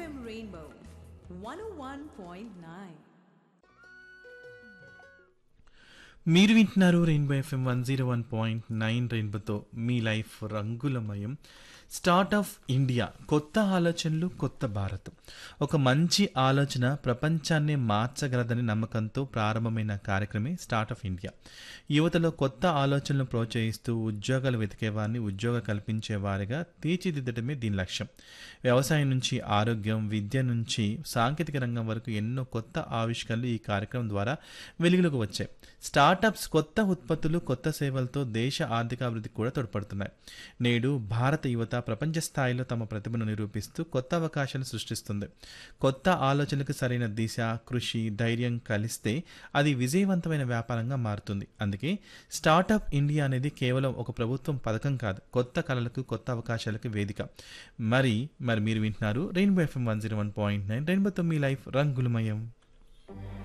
FM Rainbow 101.9. మీరు వింటున్నారు rainbow FM one zero one point nine రెయిన్బోతో మీ లైఫ్ రంగులమయం స్టార్ట్ ఆఫ్ ఇండియా కొత్త ఆలోచనలు కొత్త భారత్ ఒక మంచి ఆలోచన ప్రపంచాన్నే మార్చగలదని నమ్మకంతో ప్రారంభమైన కార్యక్రమే స్టార్ట్ ఆఫ్ ఇండియా యువతలో కొత్త ఆలోచనలు ప్రోత్సహిస్తూ ఉద్యోగాలు వెతికేవారిని ఉద్యోగ కల్పించే వారిగా తీర్చిదిద్దడమే దీని లక్ష్యం వ్యవసాయం నుంచి ఆరోగ్యం విద్య నుంచి సాంకేతిక రంగం వరకు ఎన్నో కొత్త ఆవిష్కరణలు ఈ కార్యక్రమం ద్వారా వెలుగులోకి వచ్చాయి స్టార్టప్స్ కొత్త ఉత్పత్తులు కొత్త సేవలతో దేశ ఆర్థికాభివృద్ధికి కూడా తోడ్పడుతున్నాయి నేడు భారత యువత ప్రపంచ స్థాయిలో తమ ప్రతిభను నిరూపిస్తూ కొత్త అవకాశాలు సృష్టిస్తుంది కొత్త ఆలోచనలకు సరైన దిశ కృషి ధైర్యం కలిస్తే అది విజయవంతమైన వ్యాపారంగా మారుతుంది అందుకే స్టార్టప్ ఇండియా అనేది కేవలం ఒక ప్రభుత్వం పథకం కాదు కొత్త కళలకు కొత్త అవకాశాలకు వేదిక మరి మరి మీరు వింటున్నారు rainbow FM one zero one point nine రెయిన్బోతో మీ లైఫ్ రంగులమయం